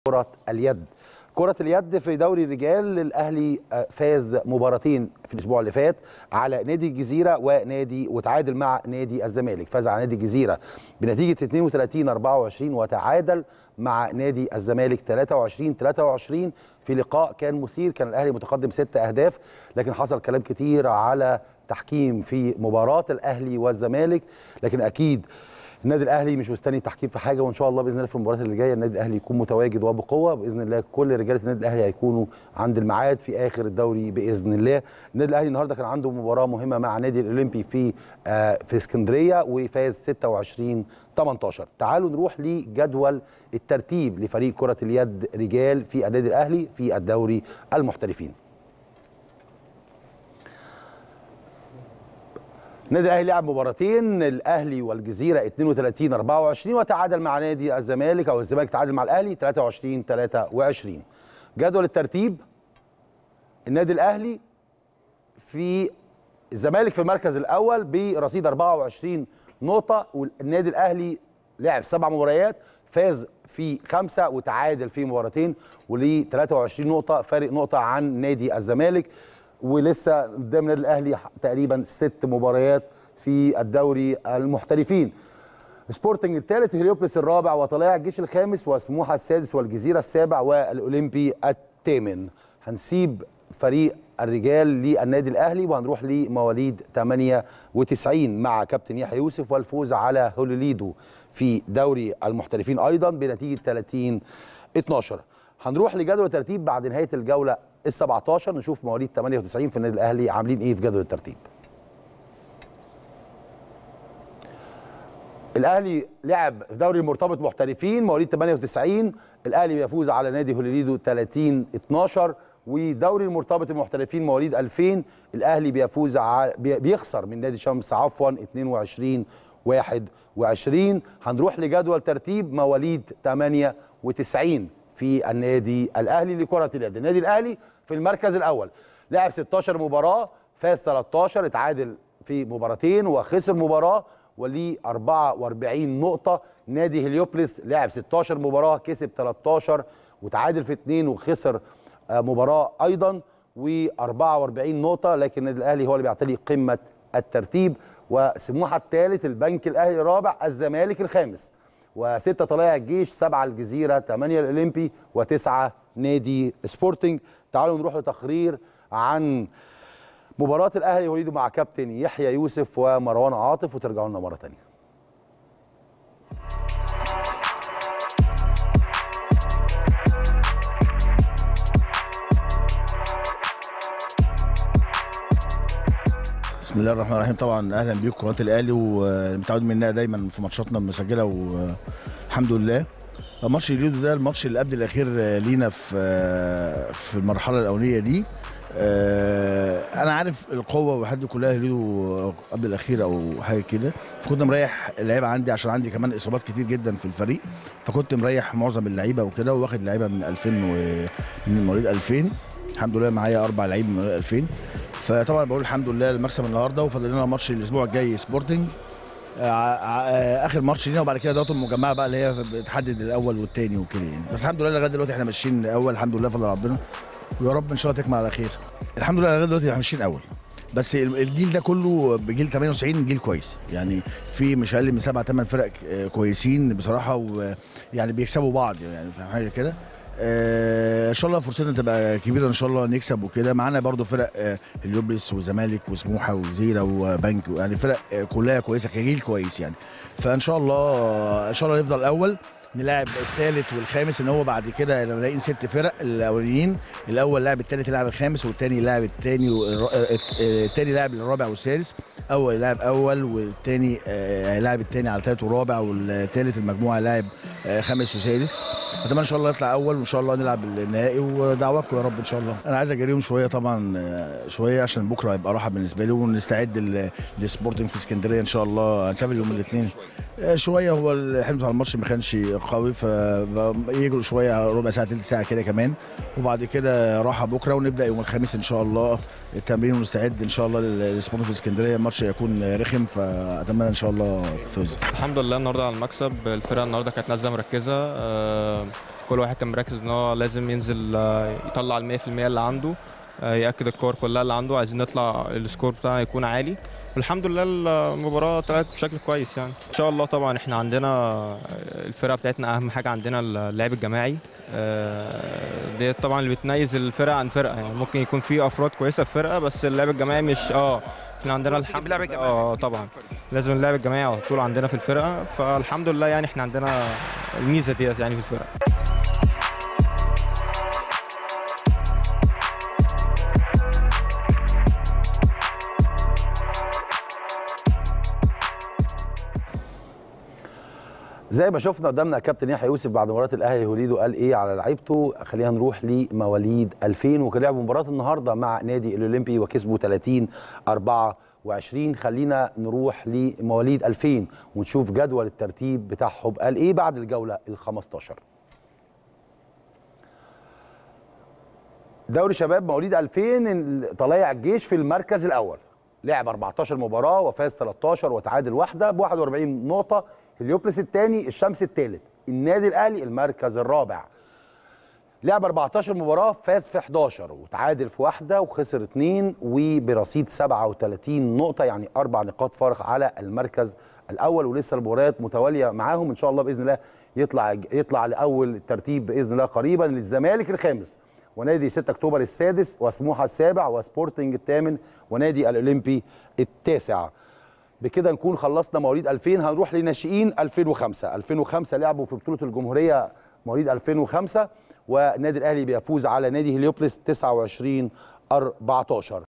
كرة اليد كرة اليد في دوري الرجال الأهلي آه، فاز مباراتين في الأسبوع اللي فات على نادي الجزيرة ونادي وتعادل مع نادي الزمالك فاز على نادي الجزيرة بنتيجة 32 24 وتعادل مع نادي الزمالك 23 23 في لقاء كان مثير كان الأهلي متقدم ست أهداف لكن حصل كلام كتير على تحكيم في مباراة الأهلي والزمالك لكن أكيد النادي الاهلي مش مستني التحكيم في حاجه وان شاء الله باذن الله في المباريات اللي جايه النادي الاهلي يكون متواجد وبقوه باذن الله كل رجاله النادي الاهلي هيكونوا عند الميعاد في اخر الدوري باذن الله النادي الاهلي النهارده كان عنده مباراه مهمه مع النادي الاولمبي في آه في اسكندريه وفاز 26 18 تعالوا نروح لجدول الترتيب لفريق كره اليد رجال في النادي الاهلي في الدوري المحترفين النادي الاهلي لعب مباراتين الاهلي والجزيره 32 24 وتعادل مع نادي الزمالك او الزمالك تعادل مع الاهلي 23 23 جدول الترتيب النادي الاهلي في الزمالك في المركز الاول برصيد 24 نقطه والنادي الاهلي لعب سبع مباريات فاز في خمسه وتعادل في مباراتين وليه 23 نقطه فارق نقطه عن نادي الزمالك ولسه قدام النادي الاهلي تقريبا ست مباريات في الدوري المحترفين سبورتنج الثالث هليوبلس الرابع وطلائع الجيش الخامس وسموحه السادس والجزيره السابع والاولمبي الثامن هنسيب فريق الرجال للنادي الاهلي وهنروح لمواليد 98 مع كابتن يحيى يوسف والفوز على هوليليدو في دوري المحترفين ايضا بنتيجه 30 12 هنروح لجدول الترتيب بعد نهايه الجوله ال 17 نشوف مواليد 98 في النادي الاهلي عاملين ايه في جدول الترتيب الاهلي لعب في دوري المرتبط محترفين مواليد 98 الاهلي بيفوز على نادي هوليليدو 30 12 ودوري المرتبط المحترفين مواليد 2000 الاهلي بيفوز ع... بي- بيخسر من نادي شمس عفوا 22 21 هنروح لجدول ترتيب مواليد 98 في النادي الاهلي لكره اليد النادي الاهلي في المركز الاول لعب 16 مباراه فاز 13 اتعادل في مباراتين وخسر مباراه وليه 44 نقطه نادي هليوبلس لعب 16 مباراه كسب 13 وتعادل في اثنين وخسر آه، مباراه ايضا و44 نقطه لكن النادي الاهلي هو اللي بيعتلي قمه الترتيب وسموحه الثالث البنك الاهلي الرابع الزمالك الخامس وستة طلائع الجيش سبعة الجزيرة ثمانية الأولمبي وتسعة نادي سبورتنج تعالوا نروح لتقرير عن مباراة الأهلي وليده مع كابتن يحيى يوسف ومروان عاطف وترجعوا لنا مرة تانية بسم الله الرحمن الرحيم طبعا اهلا بيكم قناه الاهلي والمتعود منها دايما في ماتشاتنا مسجله والحمد لله ماتش اليودو ده الماتش اللي قبل الاخير لينا في في المرحله الاولانيه دي آه، انا عارف القوه والحد كلها اليودو قبل الاخير او حاجه كده فكنت مريح اللعيبه عندي عشان عندي كمان اصابات كتير جدا في الفريق فكنت مريح معظم اللعيبه وكده واخد لعيبه من 2000 ومن مواليد 2000 الحمد لله معايا اربع لعيبه من مواليد 2000 فطبعا بقول الحمد لله المكسب النهارده وفاضل لنا ماتش الاسبوع الجاي سبورتنج آه، آه، اخر ماتش لينا وبعد كده دوت المجمعه بقى اللي هي بتحدد الاول والثاني وكده يعني بس الحمد لله لغايه دلوقتي احنا ماشيين اول الحمد لله فضل ربنا ويا رب ان شاء الله تكمل على خير الحمد لله لغايه دلوقتي احنا ماشيين اول بس ال- الجيل ده كله بجيل 98 جيل كويس يعني في مش اقل من سبع ثمان فرق آه، كويسين بصراحه ويعني بيكسبوا بعض يعني فاهم حاجه كده آه، ان شاء الله فرصتنا تبقى كبيره ان شاء الله نكسب وكده معانا برضو فرق آه، اليوبلس وزمالك وسموحه وجزيره وبنك يعني فرق آه، كلها كويسه كجيل كويس يعني فان شاء الله ان شاء الله نفضل الاول نلاعب الثالث والخامس ان هو بعد كده لما لاقيين ست فرق الاولانيين الاول لاعب الثالث يلعب الخامس والثاني يلعب الثاني الثاني لاعب الرابع والسادس اول يلعب اول والثاني هيلاعب الثاني على ثالث ورابع والثالث المجموعه لاعب آه، خامس وسادس اتمنى ان شاء الله يطلع اول وان شاء الله نلعب النهائي ودعواكم يا رب ان شاء الله انا عايز اجريهم شويه طبعا آه، شويه عشان بكره هيبقى راحه بالنسبه لي ونستعد ل- للسبورتنج في اسكندريه ان شاء الله هنسافر يوم الاثنين شويه هو الحلم بتاع الماتش ما كانش قوي فيجروا شويه ربع ساعه تلت ساعه كده كمان وبعد كده راحه بكره ونبدا يوم الخميس ان شاء الله التمرين ونستعد ان شاء الله للسبورتنج في اسكندريه الماتش هيكون رخم فاتمنى ان شاء الله الفوز الحمد لله النهارده على المكسب الفرقه النهارده كانت نازله مركزه آه، كل واحد كان مركز ان هو لازم ينزل آه، يطلع ال 100% اللي عنده آه، ياكد الكور كلها اللي عنده عايزين نطلع السكور بتاعنا يكون عالي والحمد لله المباراه طلعت بشكل كويس يعني ان شاء الله طبعا احنا عندنا الفرقه بتاعتنا اهم حاجه عندنا اللعب الجماعي آه، ديت طبعا اللي بتميز الفرقه عن فرقه يعني ممكن يكون في افراد كويسه في فرقه بس اللعب الجماعي مش اه احنا عندنا الحمد باللعب الجماعي. اه طبعا لازم اللعب الجماعي على طول عندنا في الفرقه فالحمد لله يعني احنا عندنا الميزه ديت يعني في الفرقه زي ما شفنا قدامنا كابتن يحيى يوسف بعد مباراه الاهلي وليدو قال ايه على لعيبته خلينا نروح لمواليد 2000 وكان لعبوا مباراه النهارده مع نادي الاولمبي وكسبوا 30 24 خلينا نروح لمواليد 2000 ونشوف جدول الترتيب بتاعهم قال ايه بعد الجوله ال 15 دوري شباب مواليد 2000 طلائع الجيش في المركز الاول لعب 14 مباراه وفاز 13 وتعادل واحده ب 41 نقطه هليوبلس الثاني الشمس الثالث النادي الاهلي المركز الرابع لعب 14 مباراه فاز في 11 وتعادل في واحده وخسر اثنين وبرصيد 37 نقطه يعني اربع نقاط فارق على المركز الاول ولسه المباريات متواليه معاهم ان شاء الله باذن الله يطلع يطلع لاول الترتيب باذن الله قريبا للزمالك الخامس ونادي 6 اكتوبر السادس وسموحه السابع وسبورتنج الثامن ونادي الاولمبي التاسع بكده نكون خلصنا مواليد 2000 هنروح لناشئين 2005 2005 لعبوا في بطوله الجمهوريه مواليد 2005 والنادي الاهلي بيفوز على نادي هليوبلس 29 14